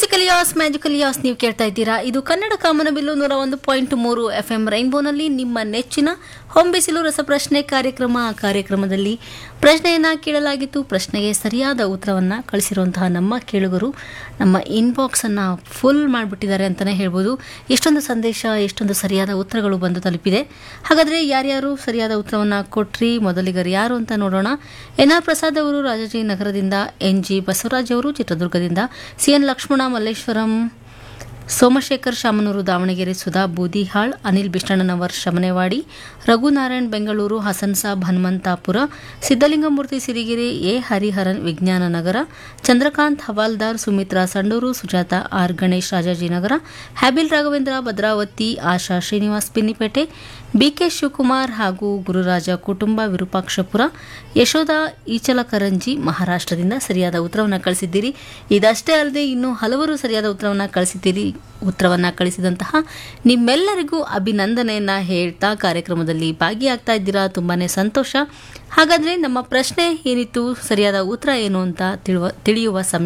musical as magical as ನೀವು ಕೇಳ್ತಾ ಇದ್ದೀರಾ ಇದು ಕನ್ನಡ ಕಾಮನಬಿಲ್ಲು ನೂರ ಒಂದು ಪಾಯಿಂಟ್ ಮೂರು ಎಫ್ ಎಂ ರೈನ್ಬೋನಲ್ಲಿ ನಿಮ್ಮ ನೆಚ್ಚಿನ ಹೊಂಬಿಸಿಲು ರಸಪ್ರಶ್ನೆ ಕಾರ್ಯಕ್ರಮ ಆ ಕಾರ್ಯಕ್ರಮದಲ್ಲಿ ಪ್ರಶ್ನೆಯನ್ನ ಕೇಳಲಾಗಿತ್ತು ಪ್ರಶ್ನೆಗೆ ಸರಿಯಾದ ಉತ್ತರವನ್ನ ಕಳಿಸಿರುವಂತಹ ನಮ್ಮ ಕೇಳುಗರು ನಮ್ಮ ಇನ್ಬಾಕ್ಸ್ ಅನ್ನ ಫುಲ್ ಮಾಡಿಬಿಟ್ಟಿದ್ದಾರೆ ಅಂತಾನೆ ಹೇಳ್ಬೋದು ಎಷ್ಟೊಂದು ಸಂದೇಶ ಎಷ್ಟೊಂದು ಸರಿಯಾದ ಉತ್ತರಗಳು ಬಂದು ತಲುಪಿದೆ ಹಾಗಾದ್ರೆ ಯಾರ್ಯಾರು ಸರಿಯಾದ ಉತ್ತರವನ್ನ ಕೊಟ್ರಿ ಮೊದಲಿಗರು ಯಾರು ಅಂತ ನೋಡೋಣ ಎನ್ ಆರ್ ಪ್ರಸಾದ್ ಅವರು ರಾಜಾಜಿನಗರದಿಂದ ಎನ್ ಜಿ ಬಸವರಾಜ್ ಅವರು ಚಿತ್ರದುರ್ಗದಿಂದ C N Lakshmana Malleshwaram Somashekhar Shamanur Davanagere Sudha Boodihal Anil Bishtannanavar Shamanewadi Raghunarayan Bengaluru Hasan Saab Hanumanthapura Siddalingamurthy Sirigere A Hariharan Vijnana Nagara Chandrakant Havaldar Sumitra Sandur Sujatha R Ganesh Rajajinagar ಹ್ಯಾಬಿಲ್ ರಾಘವೇಂದ್ರ ಭದ್ರಾವತಿ ಆಶಾ ಶ್ರೀನಿವಾಸ್ ಪಿನ್ನಿಪೇಟೆ ಬಿಕೆ ಶಿವಕುಮಾರ್ ಹಾಗೂ ಗುರುರಾಜ ಕುಟುಂಬ ವಿರೂಪಾಕ್ಷಪುರ ಯಶೋಧ ಈಚಲಕರಂಜಿ ಮಹಾರಾಷ್ಟ್ರದಿಂದ ಸರಿಯಾದ ಉತ್ತರವನ್ನು ಕಳಿಸಿದ್ದೀರಿ ಇದಷ್ಟೇ ಅಲ್ಲದೆ ಇನ್ನೂ ಹಲವರು ಸರಿಯಾದ ಉತ್ತರವನ್ನು ಕಳಿಸಿದ್ದೀರಿ ಉತ್ತರವನ್ನು ಕಳಿಸಿದಂತಹ ನಿಮ್ಮೆಲ್ಲರಿಗೂ ಅಭಿನಂದನೆಯನ್ನ ಹೇಳ್ತಾ ಕಾರ್ಯಕ್ರಮದಲ್ಲಿ ಭಾಗಿಯಾಗ್ತಾ ಇದ್ದೀರಾ ತುಂಬಾನೇ ಸಂತೋಷ ಹಾಗಾದ್ರೆ ನಮ್ಮ ಪ್ರಶ್ನೆ ಏನಿತ್ತು ಸರಿಯಾದ ಉತ್ತರ ಏನು ಅಂತ ತಿಳುವ ತಿಳಿಯುವ ಸಮಯ